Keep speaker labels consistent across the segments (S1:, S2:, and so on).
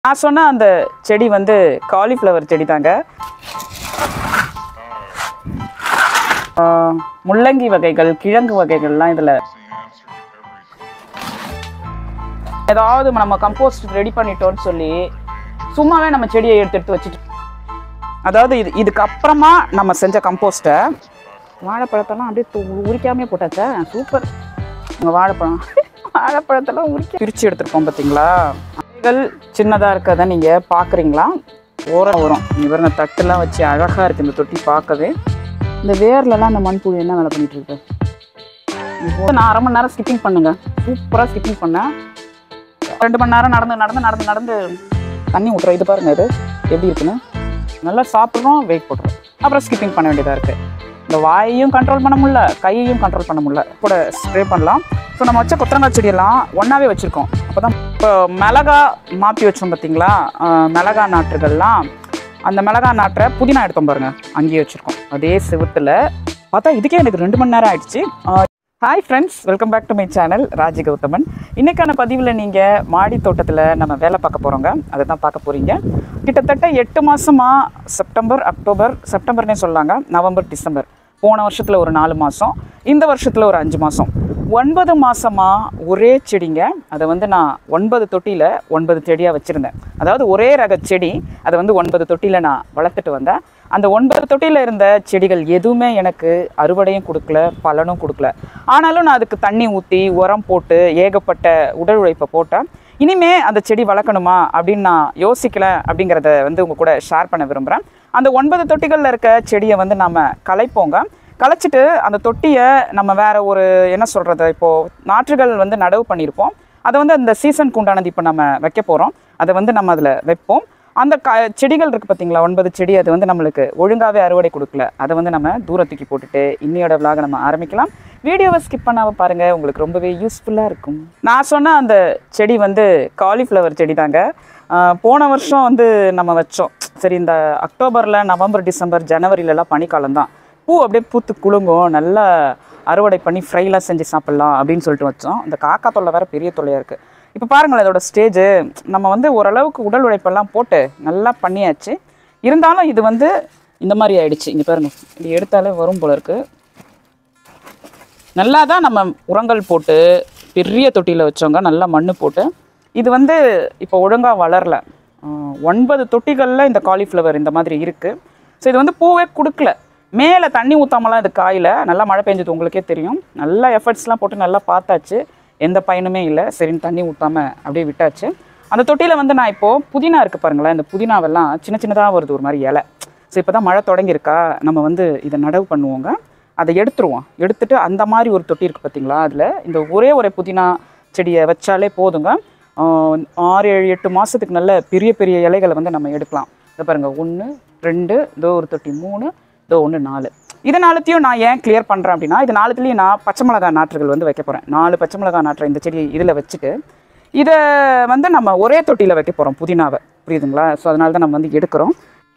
S1: நான் சொன்ன அந்த செடி வந்து காலிஃப்ளவர் செடி தாங்க ஆ, முள்ளங்கி வகைகள் கிழங்கு வகைகள்லாம் இதில் ஏதாவது நம்ம கம்போஸ்ட் ரெடி பண்ணிட்டோம்னு சொல்லி சும்மாவே நம்ம செடியை எடுத்து எடுத்து வச்சுட்டு அதாவது இது இதுக்கு அப்புறமா நம்ம செஞ்ச கம்போஸ்ட்டை வாழைப்பழத்தெல்லாம் அப்படியே து- உரிக்காமே போட்டாச்சா சூப்பர் உங்கள் வாழைப்பழம் வாழைப்பழத்தெல்லாம் உரிக்க பிரித்து எடுத்துருக்கோம் பார்த்தீங்களா அவைகள் சின்னதாக இருக்கிறத நீங்கள் பார்க்குறீங்களா ஓரம் வரும் இங்க பாருங்க தட்டுலாம் வச்சு அழகாக இருக்குது இந்த தொட்டி பார்க்கவே இந்த வேர்லலாம் அந்த மண்புழு என்ன வேலை பண்ணிட்டு இருக்கு இப்போ நான் அரை மணி நேரம் ஸ்கிப்பிங் பண்ணுங்க சூப்பராக ஸ்கிப்பிங் பண்ணேன் ரெண்டு மணி நேரம் நடந்து நடந்து நடந்து நடந்து தண்ணி ஊற்றுறோம் இது பாருங்க இது எப்படி இருக்குன்னு நல்லா சாப்பிட்றோம் வெயிட் போட்டுறோம் அப்புறம் ஸ்கிப்பிங் பண்ண வேண்டியதாக இருக்குது இந்த வாயையும் கண்ட்ரோல் பண்ண முடியல கையையும் கண்ட்ரோல் பண்ண முடியல கூட ஸ்ப்ரே பண்ணலாம் ஸோ நம்ம வச்ச கொத்தரங்காய் செடியெல்லாம் ஒன்றாவே வச்சுருக்கோம் அப்போ தான் இப்போ மிளகா மாற்றி வச்சோம் பார்த்தீங்களா ஆஹ் மிளகா நாற்றுகள்லாம் அந்த மிளகா நாற்றை புதினா எடுத்தோம் பாருங்க அங்கேயே வச்சுருக்கோம் அதே செவுத்துல பார்த்தா இதுக்கே எனக்கு ரெண்டு மணி நேரம் ஆயிடுச்சு hi friends welcome back to my channel Raji Gowthaman இன்னைக்கான பதிவில் நீங்கள் மாடி தோட்டத்தில் நம்ம வேலை பார்க்க போகிறோங்க அதை தான் பார்க்க போகிறீங்க கிட்டத்தட்ட எட்டு மாதமா செப்டம்பர் அக்டோபர் செப்டம்பர்னே சொல்லாங்க நவம்பர் டிசம்பர் போன வருஷத்தில் ஒரு நாலு மாதம் இந்த வருஷத்தில் ஒரு அஞ்சு மாதம் ஒன்பது மாசமா ஒரே செடிங்க அதை வந்து நான் ஒன்பது தொட்டியில் ஒன்பது செடியாக வச்சுருந்தேன் அதாவது ஒரே ரக செடி அதை வந்து ஒன்பது தொட்டியில் நான் வளர்த்துட்டு வந்தேன் அந்த ஒன்பது தொட்டியில் இருந்த செடிகள் எதுவுமே எனக்கு அறுவடையும் கொடுக்கல பலனும் கொடுக்கல ஆனாலும் நான் அதுக்கு தண்ணி ஊற்றி உரம் போட்டு ஏகப்பட்ட உடல் உழைப்பை போட்டேன் இனிமே அந்த செடி வளர்க்கணுமா அப்படின்னு நான் யோசிக்கல அப்படிங்கிறத வந்து உங்க கூட ஷேர் பண்ண விரும்புகிறேன் அந்த ஒன்பது தொட்டிகளில் இருக்க செடியை வந்து நாம களைப்போங்க களைச்சிட்டு அந்த தொட்டியை நம்ம வேற ஒரு என்ன சொல்றது இப்போ நாற்றுகள் வந்து நடவு பண்ணியிருப்போம் அதை வந்து அந்த சீசனுக்கு உண்டானது இப்போ நம்ம வைக்க போகிறோம் அதை வந்து நம்ம அதில் வைப்போம் அந்த க செடிகள் இருக்குது பார்த்தீங்களா ஒன்பது செடி அது வந்து நம்மளுக்கு ஒழுங்காகவே அறுவடை கொடுக்கல அதை வந்து நம்ம தூரத்துக்கு போட்டுட்டு இன்னையோட விலாக நம்ம ஆரம்பிக்கலாம் வீடியோவை ஸ்கிப் பண்ணாம பாருங்க உங்களுக்கு ரொம்பவே யூஸ்ஃபுல்லாக இருக்கும் நான் சொன்ன அந்த செடி வந்து காலிஃப்ளவர் செடி தாங்க ஆஹ் போன வருஷம் வந்து நம்ம வச்சோம் சரி இந்த அக்டோபரில் நவம்பர் டிசம்பர் ஜனவரிலலாம் பனிக்காலம் தான் பூ அப்படியே பூத்து குலுங்கும் நல்லா அறுவடை பண்ணி ஃப்ரைலாம் செஞ்சு சாப்பிட்லாம் அப்படின்னு சொல்லிட்டு வச்சோம் இந்த காக்கா தொல்லை வேற பெரிய தொல்லையாக இருக்குது இப்போ பாருங்களேன் இதோட ஸ்டேஜு நம்ம வந்து ஓரளவுக்கு உடல் உழைப்பெல்லாம் போட்டு நல்லா பண்ணியாச்சு இருந்தாலும் இது வந்து இந்த மாதிரி ஆயிடுச்சு இங்கே பாருங்க இது எடுத்தாலே வரும் போல இருக்கு நல்லா தான் நம்ம உரங்கள் போட்டு பெரிய தொட்டியில் வச்சோங்க நல்லா மண் போட்டு இது வந்து இப்போ ஒழுங்காக வளரல ஆஹ் ஒன்பது தொட்டிகளில் இந்த காலிஃப்ளவர் இந்த மாதிரி இருக்குது ஸோ இது வந்து பூவே கொடுக்கல மேலே தண்ணி ஊற்றாமலாம் இது காயில நல்லா மழை பெஞ்சது உங்களுக்கே தெரியும் நல்லா எஃபர்ட்ஸ்லாம் போட்டு நல்லா பார்த்தாச்சு எந்த பயனுமே இல்லை சரின்னு தண்ணி ஊற்றாம அப்படியே விட்டாச்சு அந்த தொட்டியில் வந்து நான் இப்போது புதினா இருக்குது பாருங்களேன் இந்த புதினாவெல்லாம் சின்ன சின்னதாக வருது ஒரு மாதிரி இலை ஸோ இப்போ தான் மழை தொடங்கியிருக்கா நம்ம வந்து இதை நடவு பண்ணுவோங்க அதை எடுத்துருவோம் எடுத்துட்டு அந்த மாதிரி ஒரு தொட்டி இருக்குது பார்த்தீங்களா அதில் இந்த ஒரே ஒரு புதினா செடியை வச்சாலே போதுங்க ஆஹ் ஆறு ஏழு எட்டு மாதத்துக்கு நல்ல பெரிய பெரிய இலைகளை வந்து நம்ம எடுக்கலாம் இதை பாருங்கள் ஒன்று ரெண்டு இதோ ஒரு தொட்டி மூணு இதோ ஒன்று நாலு இதை நாலுத்தையும் நான் ஏன் கிளியர் பண்ணுறேன் அப்படின்னா இது நாலுத்துலேயும் நான் பச்சை மிளகாய் நாற்றுகள் வந்து வைக்க போகிறேன் நாலு பச்சை மிளகாய் நாற்றை இந்த செடி இதில் வச்சுட்டு இதை வந்து நம்ம ஒரே தொட்டியில் வைக்க போகிறோம் புதினாவை புரியுதுங்களா ஸோ அதனால தான் நம்ம வந்து எடுக்கிறோம்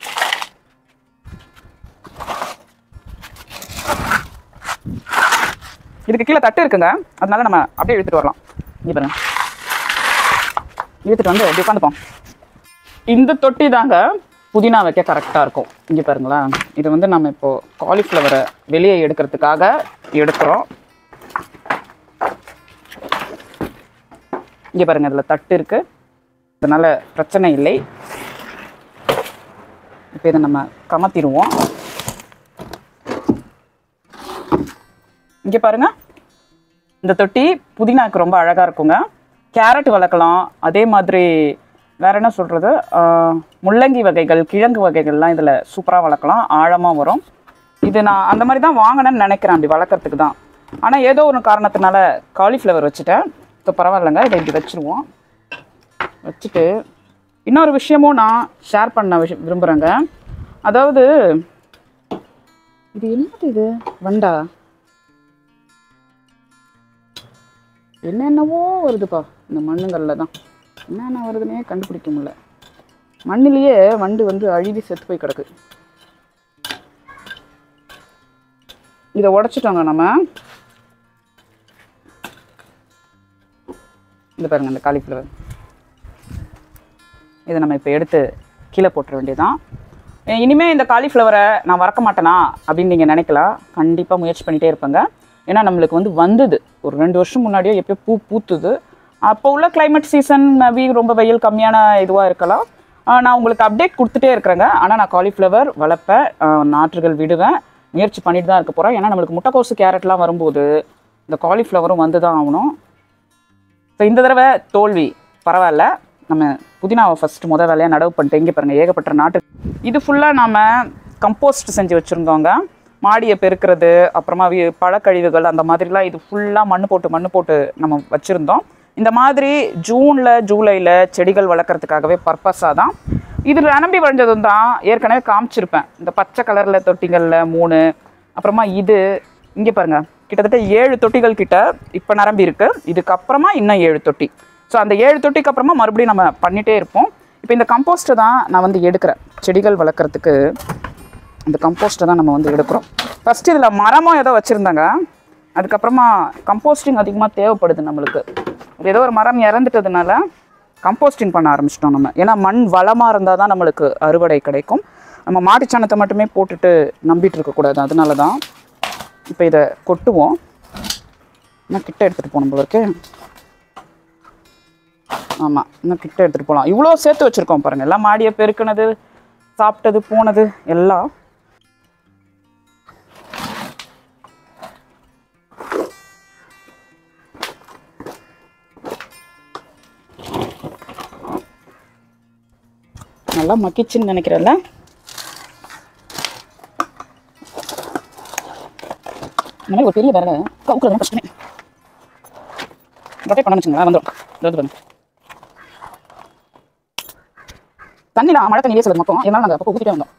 S1: இதுக்கு கீழே தட்டு இருக்குங்க அதனால நம்ம அப்படியே இழுத்துட்டு வரலாம் இங்கே பாருங்க இழுத்துட்டு வந்து இப்படி உட்காந்துப்போம் இந்த தொட்டி தாங்க புதினா வைக்க கரெக்டாக இருக்கும் இங்கே பாருங்களேன் இது வந்து நம்ம இப்போது காலிஃப்ளவரை வெளியே எடுக்கிறதுக்காக எடுக்கிறோம் இங்கே பாருங்க இதில் தட்டு இருக்கு அதனால பிரச்சனை இல்லை இப்போ இதை நம்ம கமத்திடுவோம் இங்கே பாருங்க இந்த தொட்டி புதினாக்கு ரொம்ப அழகாக இருக்குங்க கேரட் வளர்க்கலாம் அதே மாதிரி வேற என்ன சொல்கிறது முள்ளங்கி வகைகள் கிழங்கு வகைகள்லாம் இதில் சூப்பராக வளர்க்கலாம் ஆழமாக வரும் இது நான் அந்த மாதிரி தான் வாங்கினேன்னு நினைக்கிறேன் அப்படி வளர்க்குறதுக்கு தான் ஆனால் ஏதோ ஒரு காரணத்தினால காலிஃப்ளவர் வச்சுட்டேன் இப்போ பரவாயில்லைங்க இதை இப்படி வச்சுருவோம் வச்சுட்டு இன்னொரு விஷயமும் நான் ஷேர் பண்ண விஷயம் விரும்புகிறேங்க அதாவது இது என்னது இது வண்டா என்னென்னவோ வருதுப்பா இந்த மண்ணுங்களில் தான் என்னென்ன வருதுன்னே கண்டுபிடிக்க முடியல மண்ணிலேயே வண்டு வந்து அழுவி செத்து போய் கிடக்கு இதை உடைச்சிட்டோங்க நம்ம இந்த பாருங்க இந்த காலிஃப்ளவர் இதை நம்ம இப்போ எடுத்து கீழே போட்டுற வேண்டியதுதான் அஹ் இனிமே இந்த காலிஃப்ளவரை நான் வறக்க மாட்டேனா அப்படின்னு நீங்கள் நினைக்கலாம் கண்டிப்பாக முயற்சி பண்ணிகிட்டே இருப்பேங்க ஏன்னா நம்மளுக்கு வந்து வந்தது ஒரு ரெண்டு வருஷம் முன்னாடியோ எப்பயோ பூ பூத்துது அப்போ உள்ள climate சீசன் மேபி ரொம்ப வெயில் கம்மியான இதுவாக இருக்கலாம் ஆஹ் நான் உங்களுக்கு அப்டேட் கொடுத்துட்டே இருக்கிறேங்க ஆனால் நான் காலிஃப்ளவர் வளர்ப்பேன் ஆஹ் நாற்றுகள் விடுவேன் முயற்சி பண்ணிட்டு தான் இருக்க போகிறேன் ஏன்னா நம்மளுக்கு முட்டைக்கோசு கேரட்லாம் வரும்போது இந்த காலிஃப்ளவரும் வந்து தான் ஆகணும் ஸோ இந்த தடவை தோல்வி பரவாயில்ல நம்ம புதினாவை ஃபஸ்ட்டு முத வேலையாக நடவு பண்ணிட்டு இங்கே பாருங்கள் ஏகப்பட்ட நாட்டு இது ஃபுல்லாக நாம் கம்போஸ்ட் செஞ்சு வச்சுருந்தோங்க மாடியை பெருக்கிறது அப்புறமா வி பழக்கழிவுகள் அந்த மாதிரிலாம் இது ஃபுல்லாக மண்ணு போட்டு மண்ணு போட்டு நம்ம வச்சுருந்தோம் இந்த மாதிரி ஜூனில் ஜூலையில் செடிகள் வளர்க்குறதுக்காகவே பர்பஸாக தான் இது நிரம்பி வழிஞ்சதும் தான் ஏற்கனவே காமிச்சிருப்பேன் இந்த பச்சை கலரில் தொட்டிகளில் மூணு அப்புறமா இது இங்கே பாருங்க கிட்டத்தட்ட ஏழு தொட்டிகள் கிட்ட இப்போ நிரம்பி இருக்கு இதுக்கப்புறமா இன்னும் ஏழு தொட்டி ஸோ அந்த ஏழு தொட்டிக்கு அப்புறமா மறுபடியும் நம்ம பண்ணிட்டே இருப்போம் இப்போ இந்த கம்போஸ்ட்டை தான் நான் வந்து எடுக்கிறேன் செடிகள் வளர்க்குறதுக்கு இந்த கம்போஸ்ட்டை தான் நம்ம வந்து எடுக்கிறோம் ஃபஸ்ட்டு இதில் மரமும் ஏதோ வச்சுருந்தாங்க அதுக்கப்புறமா கம்போஸ்டிங் அதிகமாக தேவைப்படுது நம்மளுக்கு ஏதோ ஒரு மரம் இறந்துட்டதுனால கம்போஸ்டிங் பண்ண ஆரம்பிச்சிட்டோம் நம்ம ஏன்னா மண் வளமாக இருந்தால் தான் நம்மளுக்கு அறுவடை கிடைக்கும் நம்ம மாட்டுச்சாணத்தை மட்டுமே போட்டுட்டு நம்பிட்டு இருக்கக்கூடாது அதனால தான் இப்போ இதை கொட்டுவோம் இன்னும் கிட்ட எடுத்துகிட்டு போகணும் போல இருக்கு ஆமாம் இன்னும் கிட்ட எடுத்துகிட்டு போகலாம் இவ்வளோ சேர்த்து வச்சுருக்கோம் பாருங்கள் எல்லாம் மாடியை பெருக்கினது சாப்பிட்டது போனது எல்லாம் நல்லா மக்கிச்சுன்னு நினைக்கிறேன்ல இந்த மாதிரி ஒரு பெரிய வேலை கவுக்குறது கஷ்டமே ரொட்டேட் பண்ண வச்சுங்களா வந்துடும் இது வந்து தண்ணியில் மழை தண்ணியே சொல்லுது மொத்தம் இதனால நாங்கள் அப்போ ஊற்றிட்டே வந்தோம்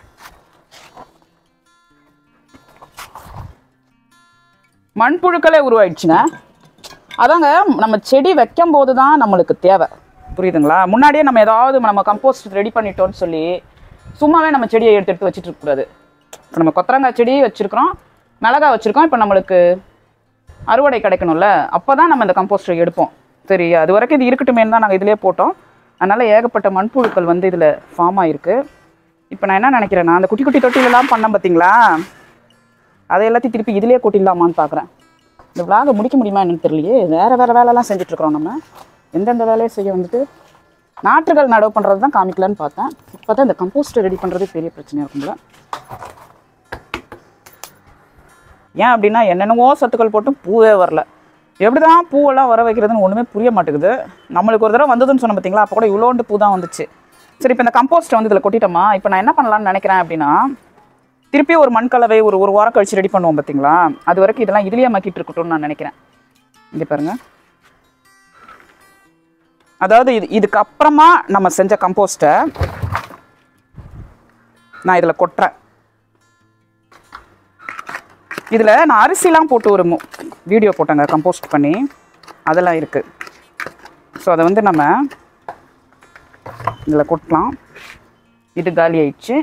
S1: மண்புழுக்களே உருவாயிடுச்சுங்க அதாங்க நம்ம செடி வைக்கும் போது தான் நம்மளுக்கு தேவை புரியுதுங்களா முன்னாடியே நம்ம ஏதாவது நம்ம கம்போஸ்ட் ரெடி பண்ணிட்டோம்னு சொல்லி சும்மாவே நம்ம செடியை எடுத்து எடுத்து வச்சுட்டு இருக்கக்கூடாது இப்போ நம்ம கொத்தரங்காய் செடி வச்சுருக்கிறோம் மிளகா வச்சுருக்கோம் இப்போ நம்மளுக்கு அறுவடை கிடைக்கணும்ல அப்போ தான் நம்ம இந்த கம்போஸ்டை எடுப்போம் சரி அது வரைக்கும் இது இருக்கட்டுமேன்னு தான் நாங்கள் இதிலே போட்டோம் அதனால் ஏகப்பட்ட மண்புழுக்கள் வந்து இதில் ஃபார்ம் ஆகிருக்கு இப்போ நான் என்ன நினைக்கிறேன்னா அந்த குட்டி குட்டி தொட்டிலெல்லாம் பண்ணேன் பார்த்தீங்களா அதை எல்லாத்தையும் திருப்பி இதிலே கொட்டிடலாமான்னு பார்க்குறேன் இந்த விலாகை முடிக்க முடியுமா என்னன்னு தெரியலையே வேறு வேறு வேலைலாம் செஞ்சுட்ருக்குறோம் நம்ம எந்தெந்த வேலையை செய்ய வந்துட்டு நாற்றுகள் நடவு பண்ணுறது தான் காமிக்கலான்னு பார்த்தேன் இப்போ தான் இந்த கம்போஸ்ட் ரெடி பண்ணுறது பெரிய பிரச்சனையாக இருக்கும்ல ஏன் அப்படின்னா என்னென்னவோ சத்துக்கள் போட்டும் பூவே வரல எப்படி தான் பூவெல்லாம் வர வைக்கிறதுன்னு ஒன்றுமே புரிய மாட்டேங்குது நம்மளுக்கு ஒரு தடவை வந்ததுன்னு சொன்ன பார்த்தீங்களா அப்போ கூட இவ்வளோண்டு பூ தான் வந்துச்சு சரி இப்போ இந்த கம்போஸ்ட்டை வந்து இதில் கொட்டிட்டோமா இப்போ நான் என்ன பண்ணலாம்னு நினைக்கிறேன் அப்படின்னா திருப்பி ஒரு மண் கலவை ஒரு ஒரு வாரம் கழிச்சு ரெடி பண்ணுவோம் பார்த்தீங்களா அது வரைக்கும் இதெல்லாம் இதுலேயே மக்கிட்டு இருக்கட்டும்னு நான் நினைக்கிறேன் இங்கே பாருங்க அதாவது இது இதுக்கப்புறமா நம்ம செஞ்ச கம்போஸ்ட்டை நான் இதில் கொட்டுறேன் இதில் நான் அரிசிலாம் போட்டு ஒரு மு- வீடியோ போட்டேங்க கம்போஸ்ட் பண்ணி அதெல்லாம் இருக்குது ஸோ அதை வந்து நம்ம இதில் கொட்டலாம் இது காலி ஆயிடுச்சு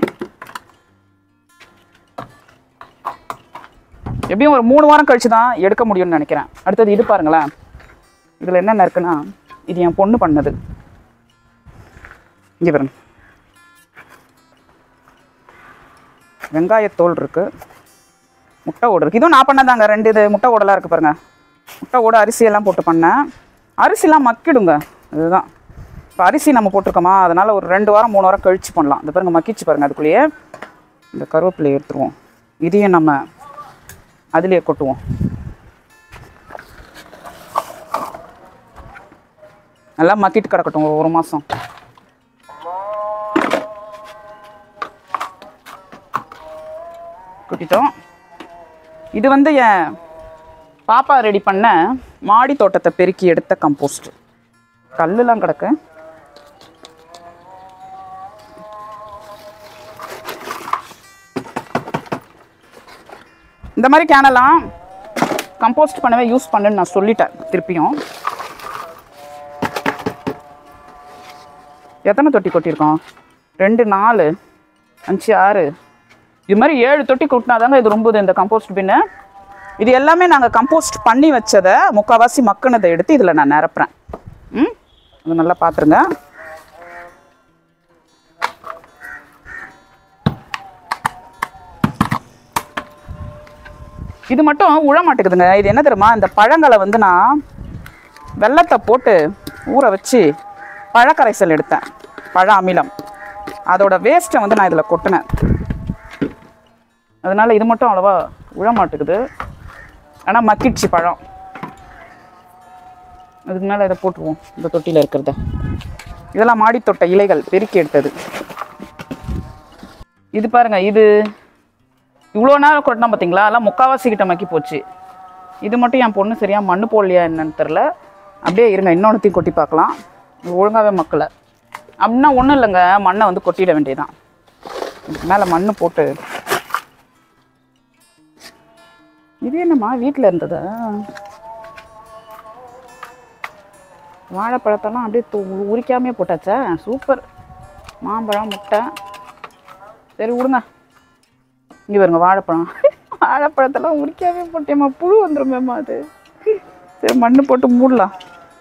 S1: எப்படியும் ஒரு மூணு வாரம் கழிச்சு தான் எடுக்க முடியும்னு நினைக்கிறேன் அடுத்தது இது பாருங்களேன் இதில் என்னென்ன இருக்குன்னா இது என் பொண்ணு பண்ணது இங்கே பாருங்க வெங்காயத்தோல் இருக்குது முட்டை ஓடு இருக்குது இதுவும் நான் பண்ணதாங்க ரெண்டு இது முட்டை ஓடெல்லாம் இருக்குது பாருங்க முட்டை ஓடு அரிசியெல்லாம் போட்டு பண்ணேன் அரிசிலாம் மக்கிடுங்க அதுதான் இப்போ அரிசி நம்ம போட்டிருக்கோமா அதனால் ஒரு ரெண்டு வாரம் மூணு வாரம் கழிச்சு பண்ணலாம் இந்த பாருங்க மக்கிச்சு பாருங்க அதுக்குள்ளேயே இந்த கருவேப்பிலையை எடுத்துருவோம் இதையும் நம்ம அதுலேயே கொட்டுவோம் நல்லா மக்கிட்டு கிடக்கட்டும் ஒரு ஒரு மாதம் கொட்டிட்டோம் இது வந்து என் பாப்பா ரெடி பண்ண மாடி தோட்டத்தை பெருக்கி எடுத்த கம்போஸ்ட் கல்லுலாம் கிடக்கு இந்த மாதிரி கேனெல்லாம் கம்போஸ்ட் பண்ணவே யூஸ் பண்ணுன்னு நான் சொல்லிட்டேன் திருப்பியும் எத்தனை தொட்டி கொட்டியிருக்கோம் ரெண்டு நாலு அஞ்சு ஆறு இது மாதிரி ஏழு தொட்டி கொட்டினாதாங்க இது ரொம்ப இந்த கம்போஸ்ட் பின்னு இது எல்லாமே நாங்கள் கம்போஸ்ட் பண்ணி வச்சதை முக்கால்வாசி மக்குனதை எடுத்து இதில் நான் நிரப்புறேன் ம் அது நல்லா பார்த்துருங்க இது மட்டும் உழ மாட்டேங்குதுங்க இது என்ன தெரியுமா இந்த பழங்களை வந்து நான் வெள்ளத்தை போட்டு ஊற வச்சு பழக்கரைசல் எடுத்தேன் பழ அமிலம் அதோட வேஸ்ட்டை வந்து நான் இதில் கொட்டினேன் அதனால இது மட்டும் அவ்வளோவா உழ மாட்டேங்குது ஆனால் மக்கிடுச்சு பழம் அதுக்கு மேலே இதை போட்டுருவோம் இந்த தொட்டியில் இருக்கிறத இதெல்லாம் மாடி தொட்ட இலைகள் பெருக்கி எடுத்தது இது பாருங்க இது இவ்வளோ நேரம் கொட்டினா பார்த்தீங்களா எல்லாம் முக்காவாசி கிட்ட மக்கி போச்சு இது மட்டும் என் பொண்ணு சரியா மண்ணு போடலையா என்னன்னு தெரில அப்படியே இருங்க இன்னொன்றுத்தையும் கொட்டி பார்க்கலாம் இது ஒழுங்காகவே மக்கலை அப்படின்னா ஒன்றும் இல்லைங்க மண்ணை வந்து கொட்டிட வேண்டியதுதான் இதுக்கு மேலே மண்ணு போட்டு இது என்னம்மா வீட்டில் இருந்ததா வாழைப்பழத்தெல்லாம் அப்படியே து உரிக்காமே போட்டாச்சா சூப்பர் மாம்பழம் முட்டை சரி விடுங்க இங்கே பாருங்க வாழைப்பழம் வாழைப்பழத்தெல்லாம் உரிக்காமே போட்டேம்மா புழு வந்துருமேம்மா அது சரி மண்ணு போட்டு மூடலாம்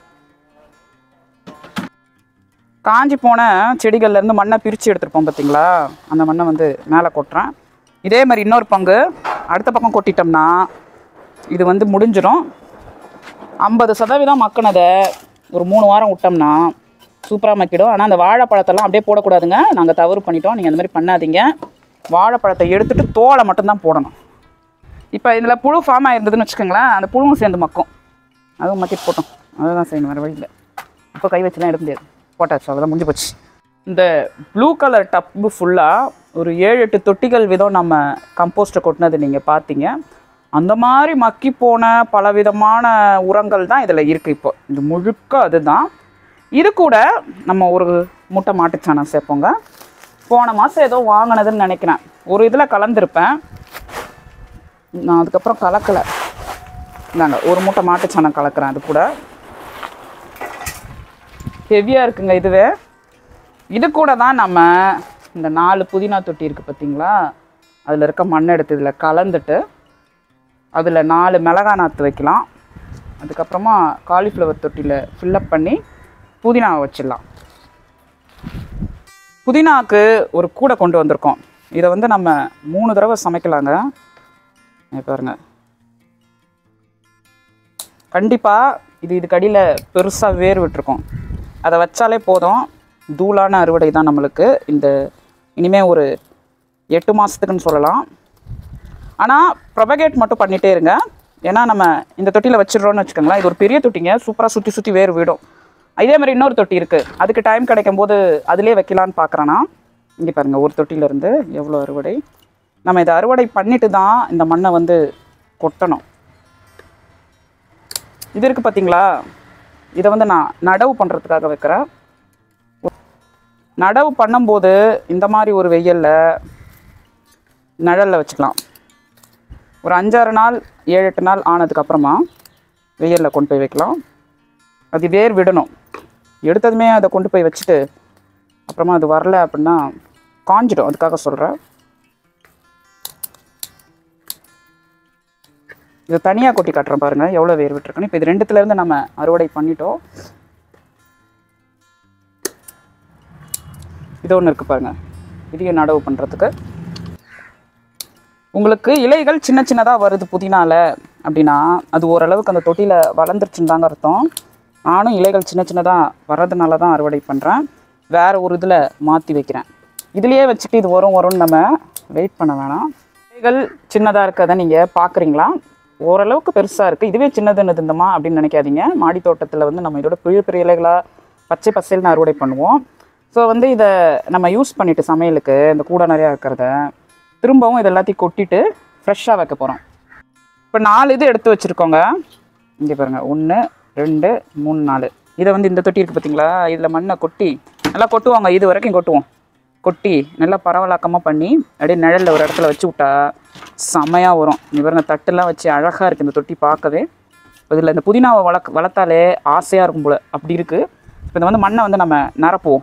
S1: காஞ்சி போன செடிகள்ல இருந்து மண்ணை பிரித்து எடுத்துருப்போம் பார்த்தீங்களா அந்த மண்ணை வந்து மேலே கொட்டுறேன் இதே மாதிரி இன்னொரு பங்கு அடுத்த பக்கம் கொட்டிட்டோம்னா இது வந்து முடிஞ்சிடும் ஐம்பது சதவீதம் மக்கினதை ஒரு மூணு வாரம் விட்டோம்னா சூப்பராக மக்கிடும் ஆனால் அந்த வாழைப்பழத்தெல்லாம் அப்படியே போடக்கூடாதுங்க நாங்கள் தவறு பண்ணிட்டோம் நீங்கள் அந்த மாதிரி பண்ணாதீங்க வாழைப்பழத்தை எடுத்துட்டு தோலை மட்டும்தான் போடணும் இப்போ இதில் புழு ஃபார்ம் ஆயிருந்ததுன்னு வச்சுக்கோங்களேன் அந்த புழுவும் சேர்ந்து மக்கும் அதுவும் மக்கிட்டு போட்டோம் அதுதான் செய்யணும் வேறு வழியில் இப்போ கை வச்சுலாம் எடுக்க முடியாது போட்டாச்சு அவ்வளோதான் முடிஞ்சு போச்சு இந்த ப்ளூ கலர் டப்பு ஃபுல்லாக ஒரு ஏழு எட்டு தொட்டிகள் விதம் நம்ம கம்போஸ்ட்டை கொட்டினது நீங்கள் பார்த்தீங்க அந்த மாதிரி மக்கி போன பலவிதமான உரங்கள் தான் இதில் இருக்குது இப்போ இது முழுக்க அதுதான் இது கூட நம்ம ஒரு முட்டை மாட்டுச்சாணம் சேர்ப்போங்க போன மாதம் ஏதோ வாங்கினதுன்னு நினைக்கிறேன் ஒரு இதில் கலந்துருப்பேன் நான் அதுக்கப்புறம் கலக்கலை இந்தாங்க ஒரு மூட்டை மாட்டுச்சாணம் கலக்கிறேன் அது கூட ஹெவியாக இருக்குங்க இதுவே இது கூட தான் நம்ம இந்த நாலு புதினா தொட்டி இருக்குது பார்த்தீங்களா அதில் இருக்க மண் எடுத்து இதில் கலந்துட்டு அதில் நாலு மிளகா நாற்று வைக்கலாம் அதுக்கப்புறமா காலிஃப்ளவர் தொட்டியில் ஃபில்லப் பண்ணி புதினாவை வச்சிடலாம் புதினாக்கு ஒரு கூடை கொண்டு வந்திருக்கோம் இதை வந்து நம்ம மூணு தடவை சமைக்கலாங்க இங்க பாருங்க கண்டிப்பாக இது இதுக்கு அடியில் பெருசாக வேர் விட்டுருக்கோம் அதை வச்சாலே போதும் தூளான அறுவடை தான் நம்மளுக்கு இந்த இனிமே ஒரு எட்டு மாதத்துக்குன்னு சொல்லலாம் ஆனால் ப்ரொபகேட் மட்டும் பண்ணிகிட்டே இருங்க ஏன்னா நம்ம இந்த தொட்டியில் வச்சிடுறோம்னு வச்சுக்கோங்களேன் இது ஒரு பெரிய தொட்டிங்க சூப்பராக சுற்றி சுற்றி வேர் விடும் இதே மாதிரி இன்னொரு தொட்டி இருக்குது அதுக்கு டைம் கிடைக்கும் போது அதிலே வைக்கலான்னு பார்க்குறேன்னா இங்கே பாருங்கள் ஒரு தொட்டியிலேருந்து எவ்வளோ அறுவடை நம்ம இதை அறுவடை பண்ணிட்டு தான் இந்த மண்ணை வந்து கொட்டணும் இது இருக்குது பார்த்தீங்களா இதை வந்து நான் நடவு பண்ணுறதுக்காக வைக்கிறேன் நடவு பண்ணும்போது இந்த மாதிரி ஒரு வெயிலில் நிழலில் வச்சுக்கலாம் ஒரு அஞ்சாறு நாள் ஏழு எட்டு நாள் ஆனதுக்கப்புறமா வெயிலில் கொண்டு போய் வைக்கலாம் அது வேர் விடணும் எடுத்ததுமே அதை கொண்டு போய் வச்சுட்டு அப்புறமா அது வரல அப்படின்னா காஞ்சிடும் அதுக்காக சொல்கிறேன் இதை தனியாக கொட்டி காட்டுறேன் பாருங்கள் எவ்வளோ வேர் விட்டுருக்குன்னு இப்போ இது ரெண்டுத்துலேருந்து நம்ம அறுவடை பண்ணிட்டோம் இது ஒன்று இருக்குது பாருங்கள் இதையும் நடவு பண்ணுறதுக்கு உங்களுக்கு இலைகள் சின்ன சின்னதாக வருது புதினால அப்படின்னா அது ஓரளவுக்கு அந்த தொட்டியில் வளர்ந்துருச்சுன்னு தாங்க அர்த்தம் நானும் இலைகள் சின்ன சின்னதாக வர்றதுனால தான் அறுவடை பண்ணுறேன் வேறு ஒரு இதில் மாற்றி வைக்கிறேன் இதுலேயே வச்சுட்டு இது வரும் வரும்னு நம்ம வெயிட் பண்ண வேணாம் இலைகள் சின்னதாக இருக்கிறத நீங்கள் பார்க்குறீங்களா ஓரளவுக்கு பெருசாக இருக்குது இதுவே சின்னதுன்னு இருந்தமா அப்படின்னு நினைக்காதீங்க மாடி தோட்டத்தில் வந்து நம்ம இதோட பெரிய பெரிய இலைகளாக பச்சை பசேல்னு அறுவடை பண்ணுவோம் ஸோ வந்து இதை நம்ம யூஸ் பண்ணிட்டு சமையலுக்கு இந்த கூடை நிறையா இருக்கிறத திரும்பவும் இது எல்லாத்தையும் கொட்டிட்டு ஃப்ரெஷ்ஷாக வைக்க போகிறோம் இப்போ நாலு இது எடுத்து வச்சுருக்கோங்க இங்கே பாருங்கள் ஒன்று ரெண்டு மூணு நாலு இதை வந்து இந்த தொட்டி இருக்குது பார்த்தீங்களா இதில் மண்ணை கொட்டி நல்லா கொட்டுவாங்க இது வரைக்கும் கொட்டுவோம் கொட்டி நல்லா பரவலாக்கமாக பண்ணி அப்படியே நிழலில் ஒரு இடத்துல வச்சு விட்டா செமையாக வரும் இங்கே பாருங்க தட்டுலாம் வச்சு அழகாக இருக்குது இந்த தொட்டி பார்க்கவே இதில் இந்த புதினாவை வளர்க்க வளர்த்தாலே ஆசையாக இருக்கும் போல் அப்படி இருக்குது இப்போ இந்த வந்து மண்ணை வந்து நம்ம நிரப்புவோம்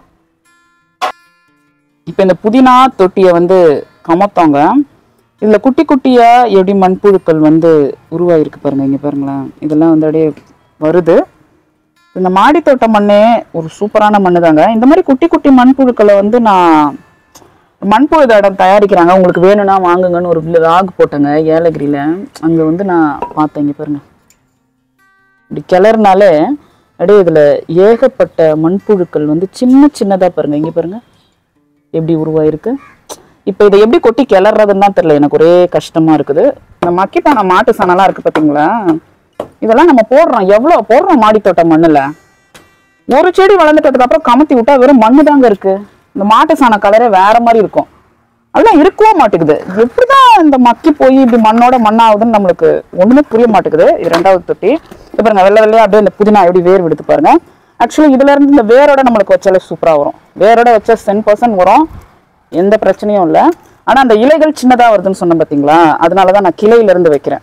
S1: இப்போ இந்த புதினா தொட்டியை வந்து கமத்தோங்க இதில் குட்டி குட்டியாக எப்படி மண்புழுக்கள் வந்து உருவாகிருக்கு பாருங்கள் இங்கே பாருங்களேன் இதெல்லாம் வந்து அப்படியே வருது இந்த மாடித்தோட்ட மண்ணே ஒரு சூப்பரான மண்ணு தாங்க இந்த மாதிரி குட்டி குட்டி மண்புழுக்களை வந்து நான் மண்புழு தடம் தயாரிக்கிறாங்க உங்களுக்கு வேணும்னா வாங்குங்கன்னு ஒரு லாக் போட்டேங்க ஏலகிரியில் அங்கே வந்து நான் பார்த்தேன் இங்கே பாருங்க இப்படி கிளறுனாலே அப்படியே இதில் ஏகப்பட்ட மண்புழுக்கள் வந்து சின்ன சின்னதாக பாருங்க இங்கே பாருங்க எப்படி உருவாயிருக்கு இப்போ இதை எப்படி கொட்டி கிளறதுன்னு தான் தெரியல எனக்கு ஒரே கஷ்டமா இருக்குது இந்த மக்கிப்பான மாட்டு சாணம்லாம் இருக்கு பார்த்தீங்களா இதெல்லாம் நம்ம போடுறோம் எவ்வளோ போடுறோம் மாடி தோட்டம் மண்ணில் ஒரு செடி வளர்ந்துட்டதுக்கு அப்புறம் கமத்தி விட்டா வெறும் மண்ணு தாங்க இருக்கு இந்த மாட்டு சாண கலரே வேற மாதிரி இருக்கும் அதெல்லாம் இருக்கவே மாட்டேங்குது எப்படிதான் இந்த மக்கி போய் இப்படி மண்ணோட மண்ணாகுதுன்னு நம்மளுக்கு ஒண்ணுமே புரிய மாட்டேங்குது இது ரெண்டாவது தொட்டி இப்ப பாருங்க வெள்ளை வெள்ளையா அப்படியே இந்த புதினா எப்படி வேர் விடுத்து பாருங்க ஆக்சுவலி இதுல இருந்து இந்த வேரோட நம்மளுக்கு வச்சாலே சூப்பரா வரும் வேரோட வச்சா டென் பர்சன்ட் வரும் எந்த பிரச்சனையும் இல்லை ஆனா அந்த இலைகள் சின்னதா வருதுன்னு சொன்னேன் பாத்தீங்களா அதனாலதான் நான் கிளையில இருந்து வைக்கிறேன்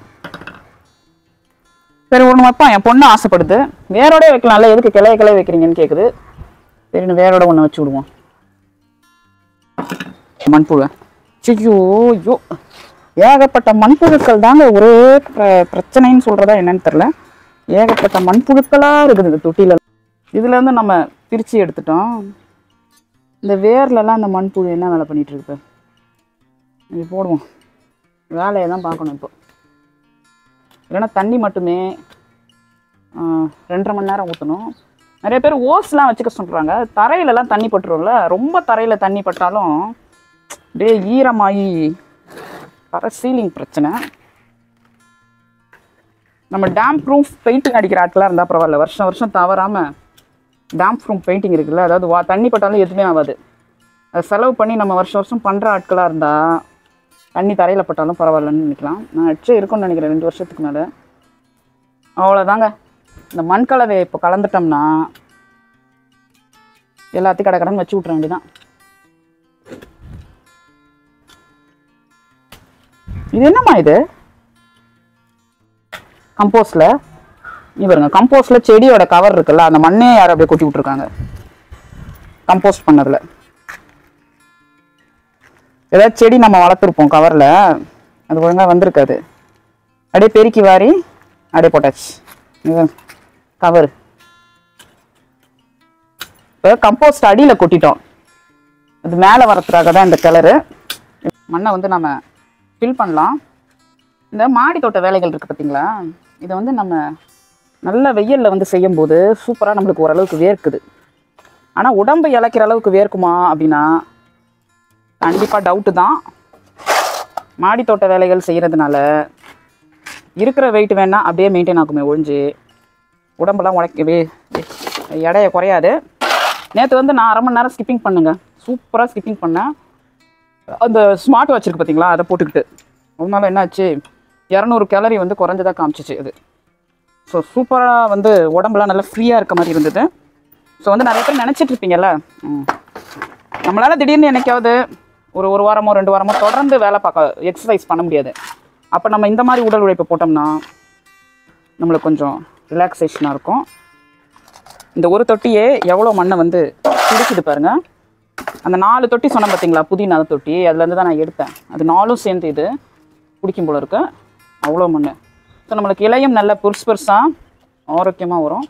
S1: சரி ஒன்று வைப்பான் என் பொண்ணு ஆசைப்படுது வேரோட வைக்கலாம்ல எதுக்கு கிளைய கிளைய வைக்கிறீங்கன்னு கேட்குது சரி வேரோட ஒன்று வச்சு விடுவோம் மண்புழு ஐயோ ஐயோ ஏகப்பட்ட மண்புழுக்கள் தாங்க ஒரே பிர- பிரச்சனைன்னு சொல்றதா என்னன்னு தெரில ஏகப்பட்ட மண்புழுக்களா இருக்குது இந்த தொட்டில இதுல இருந்து நம்ம பிரிச்சு எடுத்துட்டோம் இந்த வேர்லலாம் இந்த மண்புழு என்ன வேலை பண்ணிட்டு இருக்கு பாரு. இது போடுவோம் வேலையை தான் பார்க்கணும் இப்போ இல்லைன்னா தண்ணி மட்டுமே ஆ, ரெண்டரை மணி நேரம் ஊற்றணும் நிறைய பேர் ஓஸ்லாம் வச்சுக்க சொல்கிறாங்க தரையிலலாம் தண்ணி பட்டுரும்ல ரொம்ப தரையில் தண்ணி பட்டாலும் அப்படியே ஈரமாகி வர சீலிங் பிரச்சனை நம்ம டேம் ப்ரூஃப் பெயிண்டிங் அடிக்கிற ஆட்களாக இருந்தால் பரவாயில்ல வருஷம் வருஷம் தவறாமல் டேம் ப்ரூஃப் பெயிண்டிங் இருக்குல்ல அதாவது வா தண்ணி பட்டாலும் எதுவுமே ஆகாது அதை செலவு பண்ணி நம்ம வருஷம் வருஷம் பண்ணுற ஆட்களாக இருந்தால் தண்ணி தரையில் பட்டாலும் பரவாயில்லன்னு நினைக்கலாம் நான் அடிச்சே இருக்கும்னு நினைக்கிறேன் ரெண்டு வருஷத்துக்கு மேலே அவ்வளோதாங்க இந்த மண் கலவையை இப்போ கலந்துட்டோம்னா எல்லாத்தையும் கடை கடன் வச்சு விட்ற வேண்டியதான் இது என்னம்மா இது கம்போஸ்ட்ல நீ பாருங்க கம்போஸ்ட்ல செடியோட கவர் இருக்குல்ல அந்த மண்ணே யாரும் அப்படியே கொட்டி விட்டுருக்காங்க கம்போஸ்ட் பண்ணதுல ஏதாவது செடி நம்ம வளர்த்துருப்போம் கவர்ல அது ஒழுங்கா வந்திருக்காது அப்படியே பெருக்கி வாரி அப்படியே போட்டாச்சு கவர் இப்போ கம்போஸ்ட் அடியில் கொட்டிட்டோம் அது மேலே வரத்துக்காக தான் இந்த கிளறு மண்ணை வந்து நம்ம ஃபில் பண்ணலாம் இந்த மாடி தோட்ட வேலைகள் இருக்குது பார்த்தீங்களா இதை வந்து நம்ம நல்ல வெயிலில் வந்து செய்யும்போது சூப்பராக நம்மளுக்கு ஓரளவுக்கு வேர்க்குது ஆனால் உடம்பு இளைக்கிற அளவுக்கு வேர்க்குமா அப்படின்னா கண்டிப்பாக டவுட்டு தான் மாடி தோட்ட வேலைகள் செய்கிறதுனால இருக்கிற வெயிட் வேணா அப்படியே மெயின்டைன் ஆகுமே ஒழிஞ்சு உடம்பெல்லாம் உழைக்கவே எடைய குறையாது நேற்று வந்து நான் அரை மணி நேரம் ஸ்கிப்பிங் பண்ணுங்க சூப்பராக ஸ்கிப்பிங் பண்ணேன் அந்த ஸ்மார்ட் வாட்ச் இருக்கு பார்த்தீங்களா அதை போட்டுக்கிட்டு அதனால என்னாச்சு இரநூறு கேலரி வந்து குறைஞ்சதாக காமிச்சிச்சு அது ஸோ சூப்பராக வந்து உடம்புலாம் நல்லா ஃப்ரீயாக இருக்க மாதிரி இருந்தது ஸோ வந்து நிறைய பேர் நினச்சிட்டு இருப்பீங்கல்ல ம். நம்மளால திடீர்னு என்னைக்காவது ஒரு ஒரு வாரமோ ரெண்டு வாரமோ தொடர்ந்து வேலை பார்க்க எக்ஸசைஸ் பண்ண முடியாது அப்போ நம்ம இந்த மாதிரி உடல் உழைப்பு போட்டோம்னா நம்மளுக்கு கொஞ்சம் ரிலாக்ஸேஷனாக இருக்கும் இந்த ஒரு தொட்டியே எவ்வளோ மண்ணை வந்து பிடிக்குது பாருங்க அந்த நாலு தொட்டி சொன்னேன் பார்த்தீங்களா புதினா தொட்டி அதுலேருந்து தான் நான் எடுத்தேன் அது நாலும் சேர்ந்து இது பிடிக்கும் போல இருக்கு அவ்வளோ மண் ஸோ நம்மளுக்கு இலையும் நல்ல பெருசு பெருசாக ஆரோக்கியமாக வரும்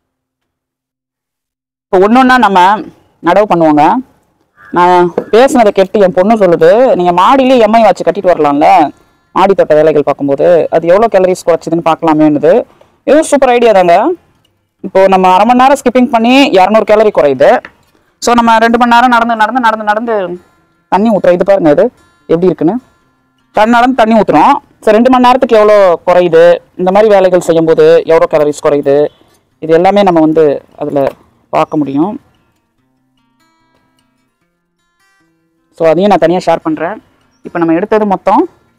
S1: இப்போ ஒன்று ஒன்றா நம்ம நடவு பண்ணுவோங்க நான் பேசுனதை கேட்டு என் பொண்ணு சொல்லுது நீங்கள் மாடியிலே எம்ஐ வாட்ச் கட்டிட்டு வரலாம்ல மாடி தோட்ட வேலைகள் பார்க்கும்போது அது எவ்வளோ கேலரிஸ் குறைச்சிதுன்னு பார்க்கலாமேன்னுது இதுவும் சூப்பர் ஐடியா தாங்க இப்போ நம்ம அரை மணி நேரம் ஸ்கிப்பிங் பண்ணி இரநூறு கேலரி குறையுது ஸோ நம்ம ரெண்டு மணி நேரம் நடந்து நடந்து நடந்து நடந்து தண்ணி ஊற்றுறோம் இது பாருங்க இது எப்படி இருக்குன்னு தண்ணி நடந்து தண்ணி ஊற்றுறோம் ஸோ ரெண்டு மணி நேரத்துக்கு எவ்வளோ குறையுது இந்த மாதிரி வேலைகள் செய்யும்போது எவ்வளோ கேலரிஸ் குறையுது இது எல்லாமே நம்ம வந்து அதில் பார்க்க முடியும் ஸோ அதையும் நான் தனியாக ஷேர் பண்ணுறேன் இப்போ நம்ம எடுத்தது மொத்தம்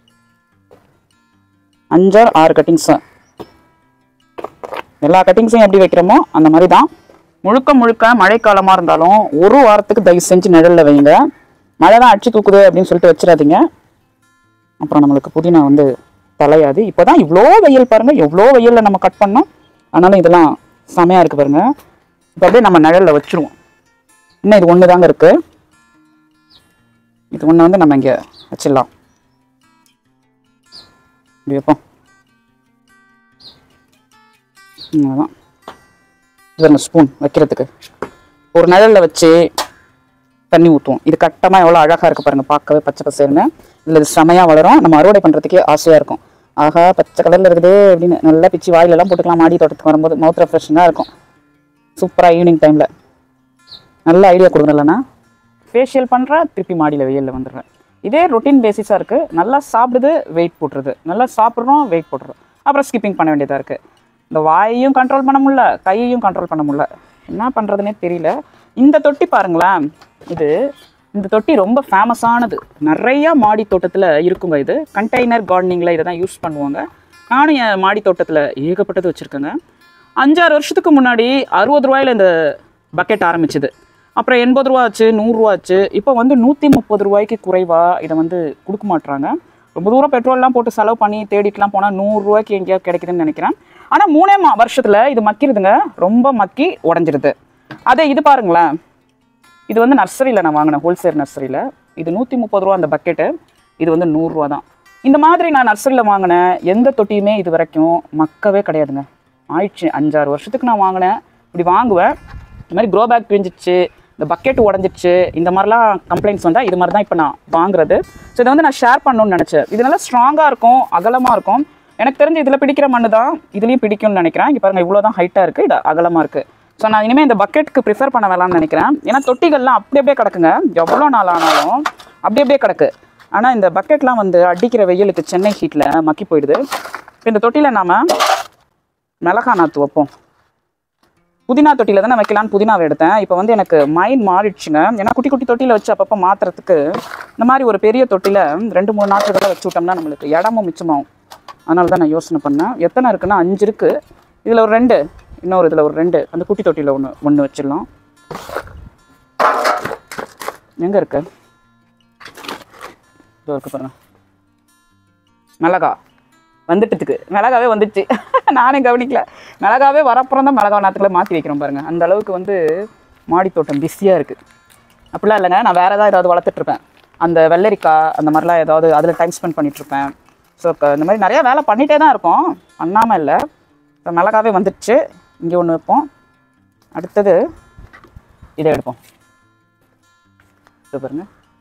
S1: அஞ்சாறு ஆறு கட்டிங்ஸு எல்லா கட்டிங்ஸையும் எப்படி வைக்கிறோமோ அந்த மாதிரி தான் முழுக்க முழுக்க மழைக்காலமாக இருந்தாலும் ஒரு வாரத்துக்கு தயவு செஞ்சு நிழலில் வைங்க மழை தான் அடிச்சு தூக்குது அப்படின்னு சொல்லிட்டு வச்சிடாதீங்க அப்புறம் நம்மளுக்கு புதினா வந்து தலையாது இப்போ தான் இவ்வளோ வெயில் பாருங்கள் எவ்வளோ வெயிலில் நம்ம கட் பண்ணோம் அதனால இதெல்லாம் செமையாக இருக்குது பாருங்க இப்போ அப்படியே நம்ம நிழலில் வச்சுருவோம் இன்னும் இது ஒன்று தாங்க இருக்குது இது ஒன்று வந்து நம்ம இங்கே வச்சிடலாம் இப்படி வைப்போம் அவ்வளோதான் இது ஸ்பூன் வைக்கிறதுக்கு ஒரு நிழலில் வச்சு தண்ணி ஊற்றுவோம் இது கட்டமாக எவ்வளோ அழகாக இருக்கு பாருங்க பார்க்கவே பச்சை பசேல்னு இல்லை இது செமையாக வளரும் நம்ம அறுவடை பண்ணுறதுக்கே ஆசையாக இருக்கும் ஆஹா பச்சை கலரில் இருக்குது அப்படின்னு நல்லா பிச்சு வாயிலெல்லாம் போட்டுக்கலாம் மாடி தோட்டத்துக்கு வரும்போது மவுத் ரெஃப்ரெஷிங்காக இருக்கும் சூப்பராக ஈவினிங் டைமில் நல்ல ஐடியா கொடுங்கலண்ணா ஃபேஷியல் பண்ணுறேன் திருப்பி மாடியில் வெயிலில் வந்துடுறேன் இதே ரொட்டீன் பேசிஸாக இருக்குது நல்லா சாப்பிடுது வெயிட் போட்டுருது நல்லா சாப்பிட்றோம் வெயிட் போட்டுறோம் அப்புறம் ஸ்கிப்பிங் பண்ண வேண்டியதாக இருக்குது இந்த வாயையும் கண்ட்ரோல் பண்ண முடியல கையையும் கண்ட்ரோல் பண்ண முடியல என்ன பண்ணுறதுனே தெரியல இந்த தொட்டி பாருங்களேன் இது இந்த தொட்டி ரொம்ப ஃபேமஸானது நிறையா மாடி தோட்டத்தில் இருக்குங்க இது கண்டெய்னர் கார்டனிங்கில் இதை தான் யூஸ் பண்ணுவாங்க நானும் என் மாடி தோட்டத்தில் ஏகப்பட்டது வச்சுருக்கேங்க அஞ்சாறு வருஷத்துக்கு முன்னாடி அறுபது ரூபாயில இந்த பக்கெட் ஆரம்பிச்சது அப்புறம் எண்பது ரூபா ஆச்சு நூறுரூவா ஆச்சு இப்போ வந்து நூற்றி முப்பது ரூபாய்க்கு குறைவாக இதை வந்து கொடுக்க மாட்றாங்க ரொம்ப தூரம் பெட்ரோல்லாம் போட்டு செலவு பண்ணி தேடிட்டுலாம் போனால் நூறுரூவாய்க்கு எங்கேயாவது கிடைக்குதுன்னு நினைக்கிறேன் ஆனால் மூணே மா வருஷத்தில் இது மக்கிருதுங்க ரொம்ப மக்கி உடஞ்சிருது அதே இது பாருங்களேன் இது வந்து நர்சரியில் நான் வாங்கினேன் ஹோல்சேல் நர்சரியில் இது நூற்றி முப்பது ரூபா அந்த பக்கெட்டு இது வந்து நூறுரூவா தான் இந்த மாதிரி நான் நர்சரியில் வாங்கின எந்த தொட்டியுமே இது வரைக்கும் மக்கவே கிடையாதுங்க ஆயிடுச்சு அஞ்சாறு வருஷத்துக்கு நான் வாங்கினேன் இப்படி வாங்குவேன் இந்த மாதிரி க்ரோ பேக் பிரிஞ்சிச்சு இந்த பக்கெட் உடஞ்சிச்சு இந்த மாதிரிலாம் கம்ப்ளைண்ட்ஸ் வந்தால் இது மாதிரி தான் இப்போ நான் வாங்குறது ஸோ இதை வந்து நான் ஷேர் பண்ணணும்னு நினச்சேன் இது நல்லா ஸ்ட்ராங்காக இருக்கும் அகலமாக இருக்கும் எனக்கு தெரிஞ்சு இதில் பிடிக்கிற மண்ணு தான் இதுலேயும் பிடிக்கும்னு நினைக்கிறேன் இங்கே பாருங்கள் இவ்வளோ தான் ஹைட்டாக இருக்குது இது அகலமாக இருக்குது ஸோ நான் இனிமேல் இந்த பக்கெட்டுக்கு ப்ரிஃபர் பண்ண வேணாம்னு நினைக்கிறேன் ஏன்னா தொட்டிகள்லாம் அப்படி அப்படியே கிடக்குங்க எவ்வளோ நாள் ஆனாலும் அப்படி அப்படியே கிடக்கு ஆனால் இந்த பக்கெட்லாம் வந்து அடிக்கிற வெயிலுக்கு சென்னை ஹீட்டில் மக்கி போயிடுது இப்போ இந்த தொட்டியில் நாம் மிளகா நாற்று வைப்போம் புதினா தொட்டியில் தானே வைக்கலான்னு புதினாவை எடுத்தேன் இப்போ வந்து எனக்கு மைண்ட் மாறிடுச்சுங்க ஏன்னா குட்டி குட்டி தொட்டியில் வச்சு அப்பப்போ மாற்றுறதுக்கு இந்த மாதிரி ஒரு பெரிய தொட்டியில் ரெண்டு மூணு நாற்றுகளை வச்சு விட்டோம்னா நம்மளுக்கு இடமும் மிச்சமாகும் அதனால தான் நான் யோசனை பண்ணேன் எத்தனை இருக்குன்னா அஞ்சு இருக்குது இதில் ஒரு ரெண்டு இன்னொரு இதில் ஒரு ரெண்டு அந்த குட்டி தொட்டியில் ஒன்று ஒன்று வச்சிடலாம் எங்கே இருக்கு இதோ இருக்கு பாருங்க மிளகா வந்துட்டுதுக்கு மிளகாவே வந்துச்சு நானே கவனிக்கல மிளகாவே வரப்புறம் தான் மிளகா நாற்றுக்களை மாற்றி வைக்கிறோம் பாருங்க அந்த அளவுக்கு வந்து மாடி தோட்டம் பிஸியாக இருக்குது அப்படிலாம் இல்லைங்க நான் வேறு ஏதாவது ஏதாவது வளர்த்துட்ருப்பேன் அந்த வெள்ளரிக்காய் அந்த மாதிரிலாம் ஏதாவது அதில் டைம் ஸ்பெண்ட் பண்ணிகிட்ருப்பேன் ஸோ இந்த மாதிரி நிறையா வேலை பண்ணிகிட்டே தான் இருக்கோம் பண்ணாமல் இல்லை இப்போ மிளகாவே வந்துடுச்சு இங்கே ஒன்று வைப்போம் அடுத்தது இதை எடுப்போம் இது பாருங்க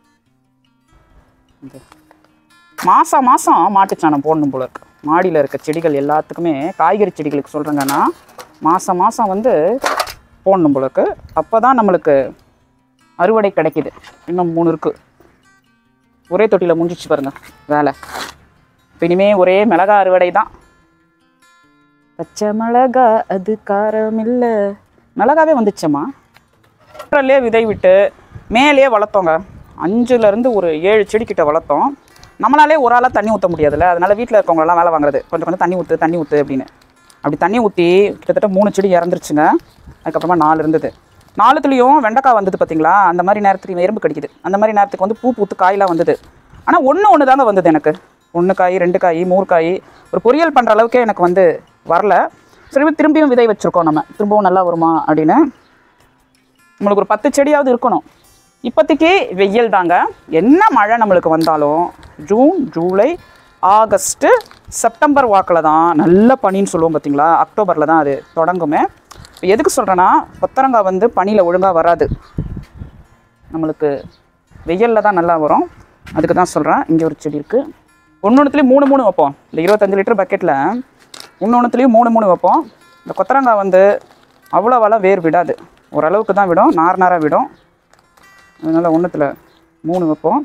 S1: இது மாதம் மாதம் மாட்டுச்சாணம் போடணும் போல இருக்கு மாடியில் இருக்க செடிகள் எல்லாத்துக்குமே காய்கறி செடிகளுக்கு சொல்கிறேங்கன்னா மாதம் மாதம் வந்து போடணும் போல இருக்கு அப்போ தான் நம்மளுக்கு அறுவடை கிடைக்குது இன்னும் மூணு இருக்குது ஒரே தொட்டியில் முடிஞ்சிச்சு பாருங்க வேலை இப்போ இனிமே ஒரே மிளகா அறுவடை தான் பச்சை மிளகா அது காரம் இல்லை மிளகாவே வந்துச்சம்மா ஏப்ரல்லே விதை விட்டு மேலேயே வளர்த்தோங்க அஞ்சுலேருந்து ஒரு ஏழு செடி கிட்ட வளர்த்தோம் நம்மளாலே ஒரு ஆளாக தண்ணி ஊற்ற முடியாதுல்ல அதனால வீட்டில் இருக்கவங்களெல்லாம் வேலை வாங்குறது கொஞ்சம் கொஞ்சம் தண்ணி ஊற்று தண்ணி ஊற்று அப்படின்னு அப்படி தண்ணி ஊற்றி கிட்டத்தட்ட மூணு செடி இறந்துருச்சுங்க அதுக்கப்புறமா நாலு இருந்தது நாலுத்துலேயும் வெண்டைக்காய் வந்தது பார்த்தீங்களா அந்த மாதிரி நேரத்துக்கு எறும்பு கடிக்குது அந்த மாதிரி நேரத்துக்கு வந்து பூ பூத்து காயெலாம் வந்தது ஆனால் ஒன்று ஒன்று தாங்க வந்தது எனக்கு ஒன்று காய் ரெண்டு காய் மூணு காய் ஒரு பொரியல் பண்ணுற அளவுக்கே எனக்கு வந்து வரல சரி திரும்பியும் விதை வச்சுருக்கோம் நம்ம திரும்பவும் நல்லா வருமா அப்படின்னு நம்மளுக்கு ஒரு பத்து செடியாவது இருக்கணும் இப்போதைக்கு வெயில் தாங்க என்ன மழை நம்மளுக்கு வந்தாலும் ஜூன் ஜூலை ஆகஸ்ட்டு செப்டம்பர் வாக்கில் தான் நல்ல பனின்னு சொல்லுவோம் பார்த்தீங்களா அக்டோபரில் தான் அது தொடங்குமே இப்போ எதுக்கு சொல்கிறேன்னா கொத்தரங்காய் வந்து பனியில் ஒழுங்காக வராது நம்மளுக்கு வெயிலில் தான் நல்லா வரும் அதுக்கு தான் சொல்கிறேன் இங்கே ஒரு செடி இருக்குது ஒன்று ஒன்றுத்துலேயும் மூணு மூணு வைப்போம் இந்த இருபத்தஞ்சு லிட்டர் பக்கெட்டில் ஒன்று ஒன்றுத்துலேயும் மூணு மூணு வைப்போம் இந்த கொத்தரங்காய் வந்து அவ்வளோவெல்லாம் வேர் விடாது ஓரளவுக்கு தான் விடும் நார் நாராக விடும் அதனால் ஒன்றுத்தில் மூணு வைப்போம்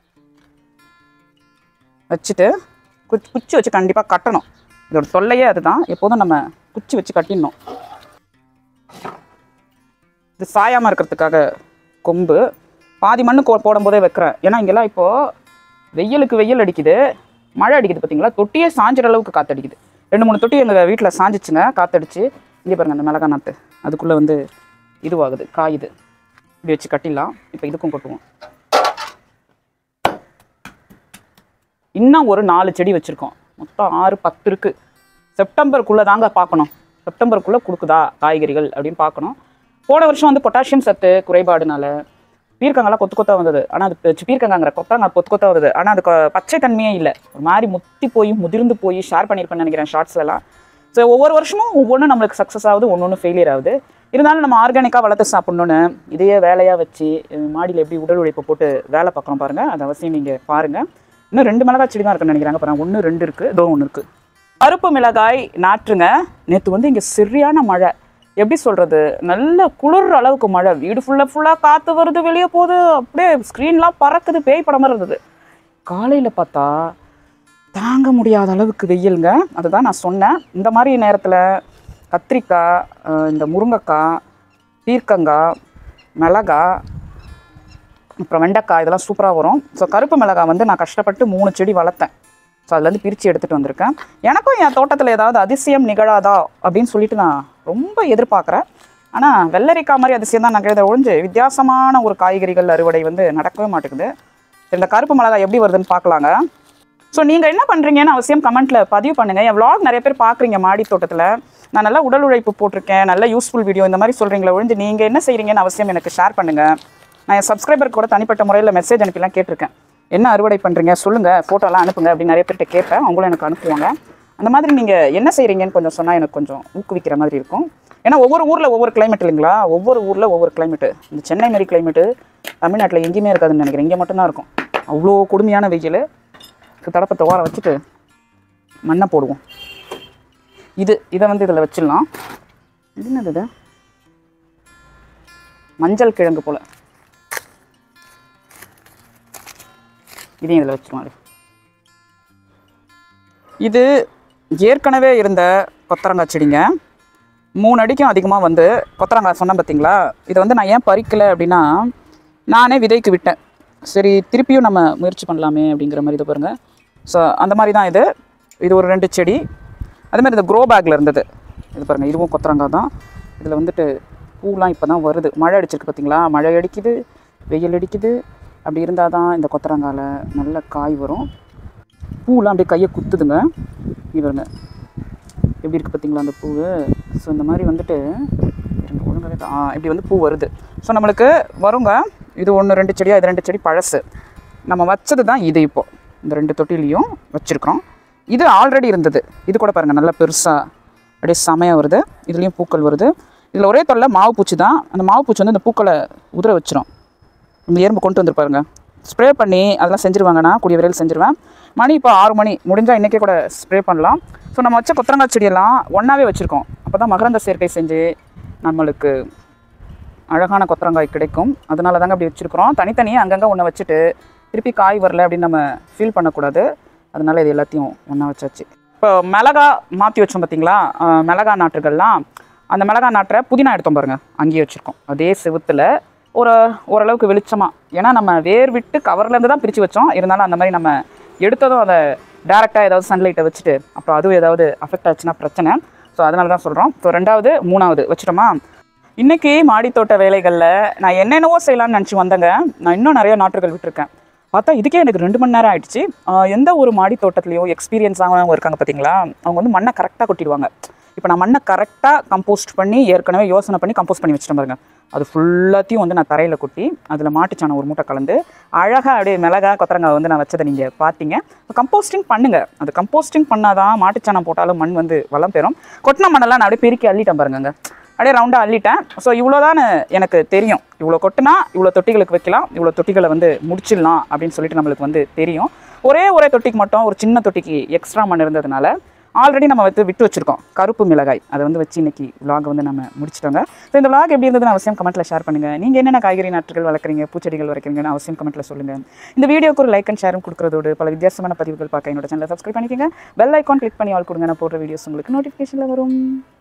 S1: வச்சுட்டு குச்சி குச்சி வச்சு கண்டிப்பாக கட்டணும் இதோட தொல்லையே அதுதான் எப்போதும் நம்ம குச்சி வச்சு கட்டிடணும் இது சாயாமல் இருக்கிறதுக்காக கொம்பு பாதி மண்ணு கோ போடும்போதே வைக்கிறேன் ஏன்னா இங்கெல்லாம் இப்போது வெயிலுக்கு வெயில் அடிக்குது மழை அடிக்குது பார்த்தீங்களா தொட்டியே சாஞ்சிற அளவுக்கு காற்றடிக்குது ரெண்டு மூணு தொட்டி எங்கள் வீட்டில் சாஞ்சிச்சுங்க காற்றடிச்சு இங்கே பாருங்கள் அந்த மிளகா நாற்று அதுக்குள்ளே வந்து இதுவாகுது காயுது இப்படி வச்சு கட்டிடலாம் இப்போ இதுக்கும் கொட்டுவோம் இன்னும் ஒரு நாலு செடி வச்சுருக்கோம் மொத்தம் ஆறு பத்து இருக்குது செப்டம்பருக்குள்ளே தாங்க பார்க்கணும் செப்டம்பருக்குள்ளே கொடுக்குதா காய்கறிகள் அப்படின்னு பார்க்கணும் போன வருஷம் வந்து பொட்டாசியம் சத்து குறைபாடுனால பீர்க்கங்காலாம் கொத்து கொத்தா வந்தது ஆனால் அது சி- பீர்க்கங்காங்கிற கொத்தங்காய் கொத்து கொத்தா வந்தது ஆனால் அது கொ- பச்சை தன்மையே இல்லை ஒரு மாதிரி முத்தி போய் முதிர்ந்து போய் ஷேர் பண்ணியிருப்பேன்னு நினைக்கிறேன் ஷார்ட்ஸ்லலாம் ஸோ ஒவ்வொரு வருஷமும் ஒவ்வொன்றும் நம்மளுக்கு சக்ஸஸ் ஆகுது ஒன்று ஒன்று ஃபெயிலியர் ஆகுது இருந்தாலும் நம்ம ஆர்கானிக்காக வளர்த்து சாப்பிட்ணுன்னு இதையே வேலையாக வச்சு மாடியில் எப்படி உடல் உழைப்பு போட்டு வேலை பார்க்குறோம் பாருங்கள் அது அவசியம் நீங்கள் பாருங்கள் இன்னும் ரெண்டு மிளகாய் செடி தான் இருக்குன்னு நினைக்கிறாங்க பாருங்க ஒன்று ரெண்டு இருக்குது இதோ ஒன்று இருக்குது கருப்பு மிளகாய் நாற்றுங்க நேற்று வந்து இங்கே சரியான மழை எப்படி சொல்கிறது நல்ல குளிர் அளவுக்கு மழை வீடு ஃபுல்லாக ஃபுல்லாக காற்று வருது வெளியே போகுது அப்படியே ஸ்க்ரீன்லாம் பறக்குது பேய் படம் மாதிரி இருந்தது காலையில் பார்த்தா தாங்க முடியாத அளவுக்கு வெயிலுங்க அதுதான் நான் சொன்னேன் இந்த மாதிரி நேரத்தில் கத்திரிக்காய் அஹ் இந்த முருங்கைக்காய் பீர்க்கங்காய் மிளகாய் அப்புறம் வெண்டைக்காய் இதெல்லாம் சூப்பராக வரும் ஸோ கருப்பு மிளகாய் வந்து நான் கஷ்டப்பட்டு மூணு செடி வளர்த்தேன் ஸோ அதுலேருந்து பிரித்து எடுத்துகிட்டு வந்திருக்கேன் எனக்கும் என் தோட்டத்தில் ஏதாவது அதிசயம் நிகழாதா அப்படின்னு சொல்லிட்டு நான் ரொம்ப எதிர்பார்க்குறேன் ஆனால் வெள்ளரிக்காய் மாதிரி அதிசயம் தான் நிகழ்த ஒழிஞ்சு வித்தியாசமான ஒரு காய்கறிகள் அறுவடை வந்து நடக்கவே மாட்டேங்குது சரி, இந்த கருப்பு மிளகாய் எப்படி வருதுன்னு பார்க்கலாங்க ஸோ நீங்கள் என்ன பண்ணுறீங்கன்னு அவசியம் கமெண்ட்டில் பதிவு பண்ணுங்கள் என் vlog நிறைய பேர் பார்க்குறீங்க மாடி தோட்டத்தில் நான் நல்லா உடல் உழைப்பு போட்டிருக்கேன் நல்ல யூஸ்ஃபுல் வீடியோ இந்த மாதிரி சொல்கிறீங்களே ஒழிஞ்சு நீங்கள் என்ன செய்கிறீங்கன்னு அவசியம் எனக்கு ஷேர் பண்ணுங்கள் நான் என் சப்ஸ்கிரைபருக்கு கூட தனிப்பட்ட முறையில் மெசேஜ் அனுப்பிலாம் கேட்டிருக்கேன் என்ன அறுவடை பண்ணுறீங்க சொல்லுங்கள் ஃபோட்டோலாம் அனுப்புங்க அப்படின்னு நிறைய பேர்கிட்ட கேட்பேன் அவங்களும் எனக்கு அனுப்புவாங்க அந்த மாதிரி நீங்கள் என்ன செய்கிறீங்கன்னு கொஞ்சம் சொன்னால் எனக்கு கொஞ்சம் ஊக்குவிக்கிற மாதிரி இருக்கும் ஏன்னா ஒவ்வொரு ஊரில் ஒவ்வொரு climate இல்லைங்களா ஒவ்வொரு ஊரில் ஒவ்வொரு climate இந்த சென்னை மாதிரி climate தமிழ்நாட்டில் எங்கேயுமே இருக்காதுன்னு நினைக்கிறேன் இங்கே மட்டும்தான் இருக்கும் அவ்வளோ கொடுமையான வெயில் தடப்பத்தை ஓர வச்சுட்டு மண்ணை போடுவோம் இது இதை வந்து இதில் வச்சிடலாம் இது என்னது இது மஞ்சள் கிழங்கு போல் இதையும் இதில் வச்சிருவோம் அது. இது ஏற்கனவே இருந்த கொத்தரங்காய் செடிங்க மூணு அடிக்கும் அதிகமாக வந்து கொத்தரங்காய் சொன்னேன் பார்த்தீங்களா இதை வந்து நான் ஏன் பறிக்கலை அப்படின்னா நானே விதைக்கு விட்டேன் சரி திருப்பியும் நம்ம முயற்சி பண்ணலாமே அப்படிங்கிற மாதிரி இது பாருங்கள் ஸோ அந்த மாதிரி தான் இது இது ஒரு ரெண்டு செடி அதே மாதிரி இந்த க்ரோ பேக்கில் இருந்தது இது பாருங்கள் இதுவும் கொத்தரங்காய் தான் இதில் வந்துட்டு பூலாம் இப்போ தான் வருது மழை அடிச்சிருக்கு பார்த்தீங்களா மழை அடிக்குது வெயில் அடிக்குது அப்படி இருந்தால் தான் இந்த கொத்தரங்காயில் நல்ல காய் வரும் பூலாம் அப்படியே கையை குத்துதுங்க இவருங்க எப்படி இருக்குது பார்த்தீங்களா அந்த பூவு ஸோ இந்த மாதிரி வந்துட்டு இருங்க, ஒழுங்காவே தான். ஆ இப்படி வந்து பூ வருது ஸோ நம்மளுக்கு வருங்க இது ஒன்று ரெண்டு செடியாக இது ரெண்டு செடி பழசு நம்ம வச்சது தான் இது இப்போ இந்த ரெண்டு தொட்டிலையும் வச்சுருக்கிறோம் இது ஆல்ரெடி இருந்தது இது கூட பாருங்கள் நல்லா பெருசாக அப்படியே செமையாக வருது இதுலேயும் பூக்கள் வருது இதில் ஒரே தொல்லை மாவு பூச்சி தான் அந்த மாவு பூச்சி வந்து இந்த பூக்களை உதிர வச்சிரும் இந்த எறும்பு கொண்டு வந்துருப்பாருங்க ஸ்ப்ரே பண்ணி அதெல்லாம் செஞ்சுருவாங்கண்ணா கூடிய விரைவில் செஞ்சுருவேன் மணி இப்போ ஆறு மணி முடிஞ்சால் இன்றைக்கே கூட ஸ்ப்ரே பண்ணலாம் ஸோ நம்ம வச்ச கொத்தரங்காய் செடியெல்லாம் ஒன்றாவே வச்சுருக்கோம் அப்போ தான் மகரந்த சேர்க்கை செஞ்சு நம்மளுக்கு அழகான கொத்தரங்காய் கிடைக்கும் அதனால தாங்க அப்படி வச்சுருக்குறோம் தனித்தனியாக அங்கங்கே ஒன்று வச்சுட்டு திருப்பி காய் வரல அப்படின்னு நம்ம ஃபீல் பண்ணக்கூடாது அதனால இது எல்லாத்தையும் ஒன்றா வச்சாச்சு இப்போ மிளகா மாற்றி வச்சோம் பார்த்தீங்களா அஹ் மிளகா நாற்றுகள்லாம் அந்த மிளகா நாற்றை புதினா எடுத்தோம் பாருங்க அங்கேயே வச்சுருக்கோம் அதே செவுத்தில் ஒரு ஓரளவுக்கு வெளிச்சமாக ஏன்னா நம்ம வேர் விட்டு கவர்லேருந்து தான் பிரித்து வச்சோம் இருந்தாலும் அந்த மாதிரி நம்ம எடுத்ததும் அதை டேரெக்டாக ஏதாவது சன்லைட்டை வச்சுட்டு அப்புறம் அதுவும் ஏதாவது அஃபெக்ட் ஆச்சுன்னா பிரச்சனை ஸோ அதனால தான் சொல்கிறோம் ஸோ ரெண்டாவது மூணாவது வச்சுட்டோமா இன்னைக்கு மாடித்தோட்ட வேலைகளில் நான் என்னென்னவோ செய்யலாம்னு நினச்சி வந்தேங்க நான் இன்னும் நிறைய நாற்றுகள் விட்டுருக்கேன் பார்த்தா இதுக்கே எனக்கு ரெண்டு மணி நேரம் ஆயிடுச்சு ஆஹ் எந்த ஒரு மாடி தோட்டத்துலையும் எக்ஸ்பீரியன்ஸாக இருக்காங்க பார்த்தீங்களா அவங்க வந்து மண்ணை கரெக்டாக கொட்டிடுவாங்க இப்போ நான் மண்ணை கரெக்டாக கம்போஸ்ட் பண்ணி ஏற்கனவே யோசனை பண்ணி கம்போஸ்ட் பண்ணி வச்சுட்டேன் பாருங்க அது ஃபுல்லாத்தையும் வந்து நான் தரையில் கொட்டி அதில் மாட்டுச்சாணம் ஒரு மூட்டை கலந்து அழகாக அப்படியே மிளகா கொத்தரங்காய் வந்து நான் வச்சதை நீங்கள் பார்த்தீங்க கம்போஸ்டிங் பண்ணுங்கள் அது கம்போஸ்டிங் பண்ணாதான் மாட்டுச்சாணம் போட்டாலும் மண் வந்து வளம் பெறும் கொட்டின மண்ணெல்லாம் நான் அப்படியே பெருக்கி அள்ளிட்டேன் பாருங்கங்க அப்படியே ரவுண்டாக அள்ளிட்டேன் ஸோ இவ்வளோதான் எனக்கு தெரியும் இவ்வளோ கொட்டினா இவ்வளோ தொட்டிகளுக்கு வைக்கலாம் இவ்வளோ தொட்டிகளை வந்து முடிச்சிடலாம் அப்படின்னு சொல்லிட்டு நம்மளுக்கு வந்து தெரியும் ஒரே ஒரே தொட்டிக்கு மட்டும் ஒரு சின்ன தொட்டிக்கு எக்ஸ்ட்ரா மண் இருந்ததுனால ஆல்ரெடி நம்ம வந்து விட்டு வச்சிருக்கோம் கருப்பு மிளகாய் அதை வந்து வச்சு இன்னைக்கு vlog வந்து நம்ம முடிச்சிட்டோங்க ஸோ இந்த vlog எப்படி இருந்ததுன்னு அவசியம் கமெண்ட்டில் ஷேர் பண்ணுங்கள் நீங்கள் என்னென்ன காய்கறி நாற்றுகள் வளர்க்குறீங்க பூச்செடிகள் வளர்க்குறீங்கன்னு அவசியம் கமெண்ட்டில் சொல்லுங்கள் இந்த வீடியோக்கு ஒரு லைக் அண்ட் ஷேரும் கொடுக்குறதோடு பல வித்தியாசமான பதிவுகள் பார்க்க என்னோட சேனலை சப்ஸ்கிரைப் பண்ணிக்கோங்க பெல் ஐக்கான் கிளிக் பண்ணி ஆல் கொடுங்க நான் போடுற வீடியோஸ் உங்களுக்கு நோட்டிஃபிகேஷனில் வரும்